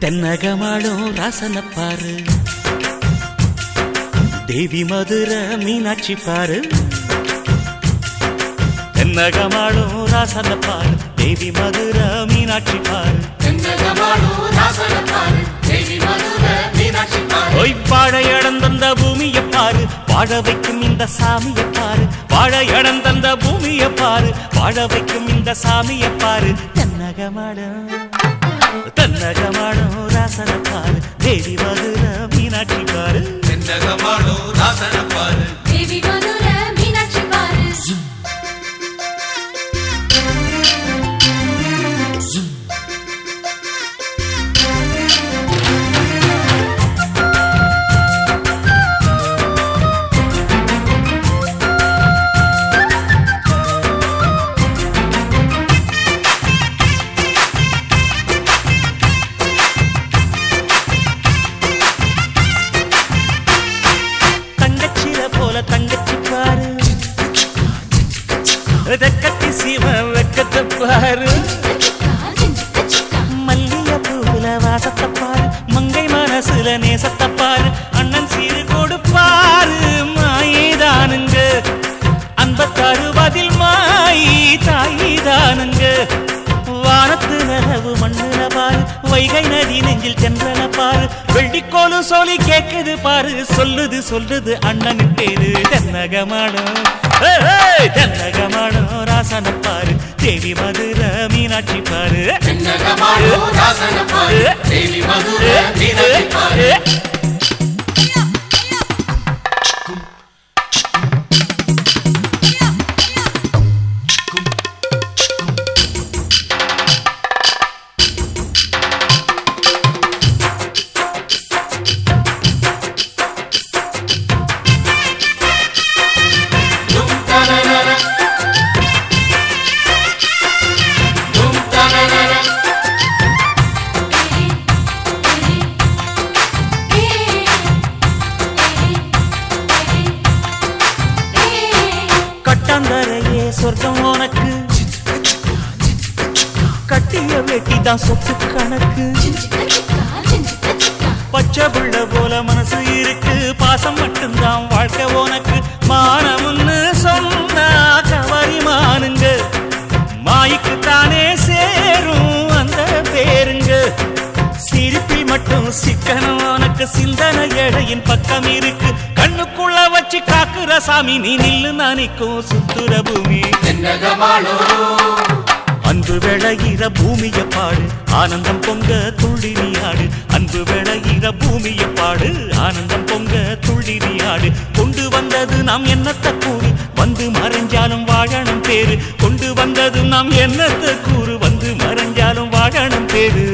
தென்னகமாளும் ராசன பாரு தேவி மதுர மீனாட்சி பாரு தென்னகமாளும் ராசன பாரு தேவி மதுர மீனாட்சி பாரு ஒய் வாழை தந்த பூமியை பாரு வாழ வைக்கும் இந்த சாமியை பாரு வாழை தந்த பூமியை பாரு வாழ வைக்கும் இந்த சாமியை பாரு தென்னகமாடும் தென்னகமாடும் ராசன பாரு தேவி மதுர மீனாட்சி பாரு செந்தகமாளோ ராசன பாரு தேவி மதுர மீனாட்சி பாரு தங்கச்சில போல தங்கச்சி பாரு வெக்கத்தி சீம வெக்கத்தை பாரு மல்லிய பூவுல வாசத்தை பாரு மங்கை மனசுல நேசத்தை பாரு அண்ணன் சீரு கொடுப்பாரு மாயிதானுங்க அன்பத்தாறு பதில் மாயி தாயிதானுங்க வானத்து நிலவு மண்ணுல பாரு வைகை நதி நெஞ்சில் சென்றன பாரு வெள்ளிக்கோலு சொல்லி கேக்குது பாரு சொல்லுது சொல்லுது அண்ணனின் பேரு தென்னகமாடும் ஏய், ஏய், தென்னகமாடும் ராசன பாரு தேவி மதுர மீனாட்சி பாரு செந்தகமாளோ ராசன பாரு தேவி மதுர மீனாட்சி பாரு தும் தனனன தும் தனனன கட்டாந்தரையே சொர்க்கம் உனக்கு கட்டிய வெட்டி தான் சொத்து கணக்கு பச்சை புள்ள போல மனசு இருக்கு பாசம் மட்டும்தான் வாழ்க்கை உனக்கு மானம்னு சொன்னா கவரிமானுங்க மாய்க்கு தானே சேரும் அந்த பேருங்க சிரிப்பில் மட்டும் சிக்கனம் உனக்கு சிந்தனை எடையின் பக்கம் இருக்கு கண்ணுக்குள்ள வச்சு காக்குற சாமி நீ நில்லு நானிக்கும் சுத்துற பூமி செந்தகமாளோ அன்பு விளையிற பூமிய பாடு ஆனந்தம் பொங்க துள்ளி நீ ஆடு அன்பு விளையிற பூமிய பாடு ஆனந்தம் பொங்க துள்ளி நீ ஆடு கொண்டு வந்தது நாம் என்னத்த கூறு வந்து மறைஞ்சாலும் வாழணும் பேரு கொண்டு வந்தது நாம் என்னத்த கூறு வந்து மறைஞ்சாலும் வாழணும் பேரு